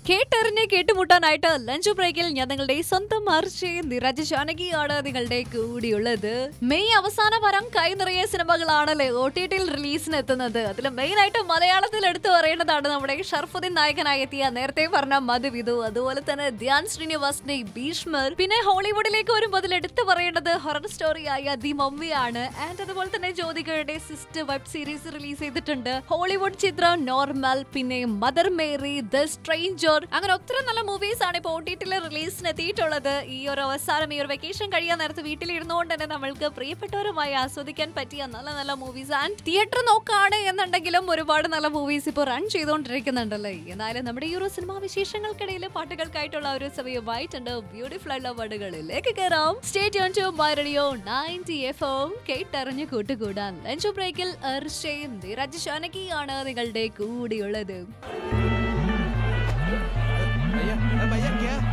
കേട്ടറിഞ്ഞ് കേട്ടുമുട്ടാനായിട്ട് ലഞ്ച് ബ്രേക്കിൽ ഞാൻ നിങ്ങളുടെ സ്വന്തം മറിച്ച് നിരജ ജാനകിയാണ് നിങ്ങളുടെ കൂടിയുള്ളത് മെയ് അവസാന വരം കൈ നിറയെ സിനിമകളാണല്ലേ ഒ ടി ടിയിൽ റിലീസിന് എത്തുന്നത് അതിൽ മെയിൻ ആയിട്ട് മലയാളത്തിൽ എടുത്തു പറയേണ്ടതാണ് നമ്മുടെ ഷർഫുദ്ദീൻ നായകനായി എത്തിയ നേരത്തെ പറഞ്ഞ മധുവിധു അതുപോലെ തന്നെ ധ്യാൻ ശ്രീനിവാസിന്റെ ഭീഷ്മർ പിന്നെ ഹോളിവുഡിലേക്ക് വരുമ്പോൾ അതിൽ എടുത്തു പറയേണ്ടത് ഹൊറർ സ്റ്റോറിയായ ദി മമ്മിയാണ് ആൻഡ് അതുപോലെ തന്നെ ജ്യോതികയുടെ സിസ്റ്റർ വെബ് സീരീസ് റിലീസ് ചെയ്തിട്ടുണ്ട് ഹോളിവുഡ് ചിത്രം നോർമൽ പിന്നെ മദർ മേരി ദ സ്ട്രേഞ്ചർ അങ്ങനെ ഒത്തിരി നല്ല മൂവീസ് ആണ് ഇപ്പോൾ ഒ ടി ടിയിൽ റിലീസിന് എത്തിയിട്ടുള്ളത് ഈ ഒരു അവസാനം ഈ ഒരു വെക്കേഷൻ കഴിയാൻ നേരത്ത് വീട്ടിലിരുന്നുകൊണ്ട് തന്നെ നമ്മൾക്ക് പ്രിയപ്പെട്ടവരുമായി ആസ്വദിക്കാൻ പറ്റിയ നല്ല നല്ല മൂവീസ് ആൻഡ് തിയേറ്റർ നോക്കാണ് എന്നുണ്ടെങ്കിലും ഒരുപാട് നല്ല മൂവീസ് ഇപ്പോൾ റൺ ചെയ്തുകൊണ്ടിരിക്കുന്നുണ്ടല്ലേ എന്നാലും നമ്മുടെ ഈ ഒരു സിനിമാ വിശേഷങ്ങൾക്കിടയിൽ പാട്ടുകൾക്കായിട്ടുള്ള ഒരു സമയമായിട്ടുണ്ട് ബ്യൂട്ടിഫുൾ ആയിട്ടുള്ള പാട്ടുകളിലേക്ക് കയറാം സ്റ്റേറ്റ് ഓൺ to my radio ninety F M കേട്ടറിഞ്ഞ് കൂട്ടുകൂടാൻ ലഞ്ച് ബ്രേക്കിൽ അർഷയും നിരജ് ഷാനകിയാണ് നിങ്ങളുടെ കൂടെയുള്ളത്